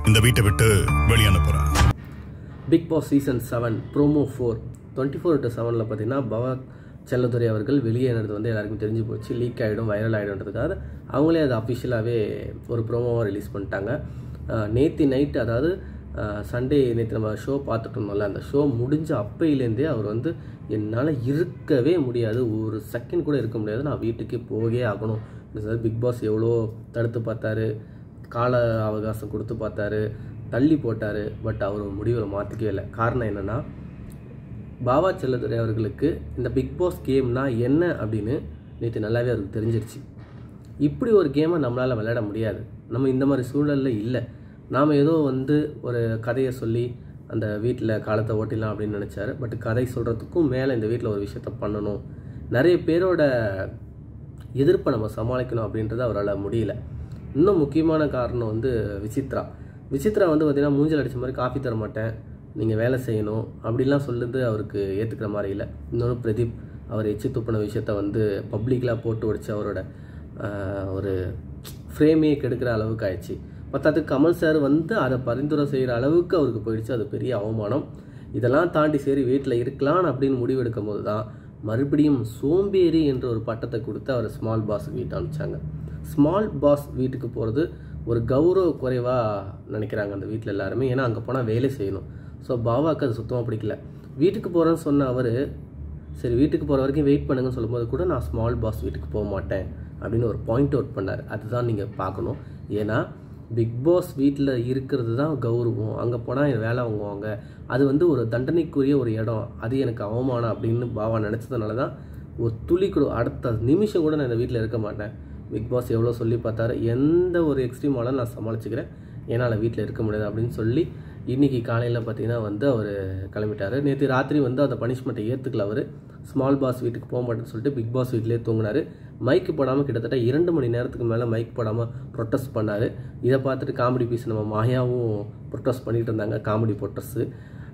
இந்த வீட்டை விட்டு வெளியே அனுப்புறேன் Bigg Boss season seven promo four twenty four to செவனில் பார்த்தீங்கன்னா பவா செல்லதுரை அவர்கள் வெளியேறது வந்து எல்லாருக்கும் தெரிஞ்சு போச்சு லீக் ஆகிடும் வைரல் ஆகிடும்ன்றதுக்காக அவங்களே அதை அஃபிஷியலாகவே ஒரு ப்ரோமோவாக ரிலீஸ் பண்ணிட்டாங்க நேற்று நைட் அதாவது சண்டே நேற்று நம்ம ஷோ பார்த்துட்டு இருந்தோம்ல அந்த ஷோ முடிஞ்ச அப்பையிலேருந்தே அவர் வந்து என்னால் இருக்கவே முடியாது ஒரு செகண்ட் கூட இருக்க முடியாது நான் வீட்டுக்கு போகவே ஆகணும் பிக் பாஸ் எவ்வளோ தடுத்து பார்த்தாரு கால அவகாசம் கொடுத்து பார்த்தாரு தள்ளி போட்டார் பட் அவர் முடிவில் மாற்றிக்கவே இல்லை காரணம் என்னென்னா பாபா செல்லதுரை அவர்களுக்கு இந்த பிக் பாஸ் கேம்னா என்ன அப்படின்னு நேற்று நல்லாவே அவருக்கு தெரிஞ்சிருச்சு இப்படி ஒரு கேமை நம்மளால் விளையாட முடியாது நம்ம இந்த மாதிரி சூழலில் இல்லை நாம் ஏதோ வந்து ஒரு கதையை சொல்லி அந்த வீட்டில் காலத்தை ஓட்டிடலாம் அப்படின்னு நினச்சாரு பட் கதை சொல்கிறதுக்கும் மேலே இந்த வீட்டில் ஒரு விஷயத்த பண்ணணும் நிறைய பேரோட எதிர்ப்பை நம்ம சமாளிக்கணும் அப்படின்றது அவரால் முடியல இன்னும் முக்கியமான காரணம் வந்து விசித்ரா விசித்ரா வந்து பார்த்திங்கன்னா மூஞ்சல் அடித்த மாதிரி காஃபி தர மாட்டேன் நீங்கள் வேலை செய்யணும் அப்படிலாம் சொல்லுது அவருக்கு ஏற்றுக்கிற மாதிரி இல்லை இன்னொன்று பிரதீப் அவர் எச்சு துப்பின விஷயத்த வந்து பப்ளிக்கலாக போட்டு உடைச்சு அவரோட ஆஹ், ஒரு ஃப்ரேமே கெடுக்கிற அளவுக்கு ஆயிடுச்சு பத்தாத்துக்கு கமல் சார் வந்து அதை பரிந்துரை செய்கிற அளவுக்கு அவருக்கு போயிடுச்சு அது பெரிய அவமானம் இதெல்லாம் தாண்டி சரி வீட்டில் இருக்கலாம் அப்படின்னு முடிவெடுக்கும் போது தான் மறுபடியும் சோம்பேறி என்ற ஒரு பட்டத்தை கொடுத்து அவர் ஸ்மால் பாஸ் வீட்டை அனுப்பிச்சாங்க ஸ்மால் பாஸ் வீட்டுக்கு போகிறது ஒரு கௌரவ குறைவாக நினைக்கிறாங்க அந்த வீட்டில் எல்லாருமே ஏன்னா அங்கே போனால் வேலை செய்யணும் ஸோ பாபாவுக்கு அது சுத்தமாக பிடிக்கல வீட்டுக்கு போகிறேன்னு சொன்ன அவர் சரி வீட்டுக்கு போகிற வரைக்கும் வெயிட் பண்ணுங்கன்னு சொல்லும்போது கூட நான் ஸ்மால் பாஸ் வீட்டுக்கு போக மாட்டேன் அப்படின்னு ஒரு பாயிண்ட் அவுட் பண்ணார் அதுதான் நீங்கள் பார்க்கணும் ஏன்னா பிக் பாஸ் வீட்டில் இருக்கிறது தான் கௌரவம் அங்கே போனால் என் வேலை வாங்குவாங்க அது வந்து ஒரு தண்டனைக்குரிய ஒரு இடம் அது எனக்கு அவமானம் அப்படின்னு பாவா நினச்சதுனால தான் ஒரு துளி கூட அடுத்த நிமிஷம் கூட நான் இந்த வீட்டில் இருக்க மாட்டேன் பிக் பாஸ் எவ்வளோ சொல்லி பார்த்தாரு எந்த ஒரு எக்ஸ்ட்ரீமாலும் நான் சமாளிச்சுக்கிறேன் என்னால் வீட்டில் இருக்க முடியாது அப்படின்னு சொல்லி இன்னைக்கு காலையில் பார்த்தீங்கன்னா வந்து அவர் கிளம்பிட்டாரு நேற்று ராத்திரி வந்து அந்த பனிஷ்மெண்ட்டை ஏற்றுக்கல அவர் ஸ்மால் பாஸ் வீட்டுக்கு போக மாட்டேன்னு சொல்லிட்டு பிக் பாஸ் வீட்டிலே தூங்கினார் மைக்கு போடாமல் கிட்டத்தட்ட இரண்டு மணி நேரத்துக்கு மேலே மைக் போடாமல் ப்ரொட்டஸ்ட் பண்ணார் இதை பார்த்துட்டு காமெடி பீஸ் நம்ம மாயாவும் ப்ரொட்டஸ்ட் பண்ணிட்டு இருந்தாங்க காமெடி ப்ரொட்டஸ்ட்டு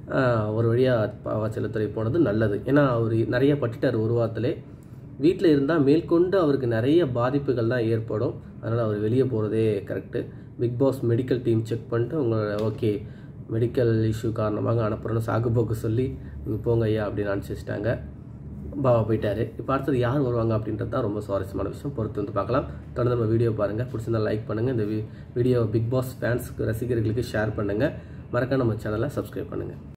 ஒரு வழியாக பாவா செல்லத்துறை போனது நல்லது ஏன்னா அவர் நிறைய பட்டுட்டார் ஒரு வாரத்திலே வீட்டில் இருந்தால் மேற்கொண்டு அவருக்கு நிறைய பாதிப்புகள் தான் ஏற்படும் அதனால் அவர் வெளியே போகிறதே correct Bigg Boss medical team check பண்ணிட்டு உங்களோட ஓகே மெடிக்கல் இஷ்யூ காரணமாக அனுப்புகிறோன்னு சாகுபோக்கு சொல்லி நீங்கள் போங்க ஐயா அப்படின்னு அனுப்பிச்சி வச்சிட்டாங்க பாபா போயிட்டாரு இப்போ அடுத்தது யார் வருவாங்க அப்படின்றது தான் ரொம்ப சுவாரஸ்யமான விஷயம் பொறுத்து வந்து பார்க்கலாம் தொடர்ந்து நம்ம வீடியோ பாருங்கள் பிடிச்சிருந்தா லைக் பண்ணுங்கள் இந்த வீடியோ பிக் பாஸ் ஃபேன்ஸ்க்கு ரசிகர்களுக்கு ஷேர் பண்ணுங்கள் மறக்காம நம்ம சேனலை சப்ஸ்கிரைப் பண்ணுங்கள்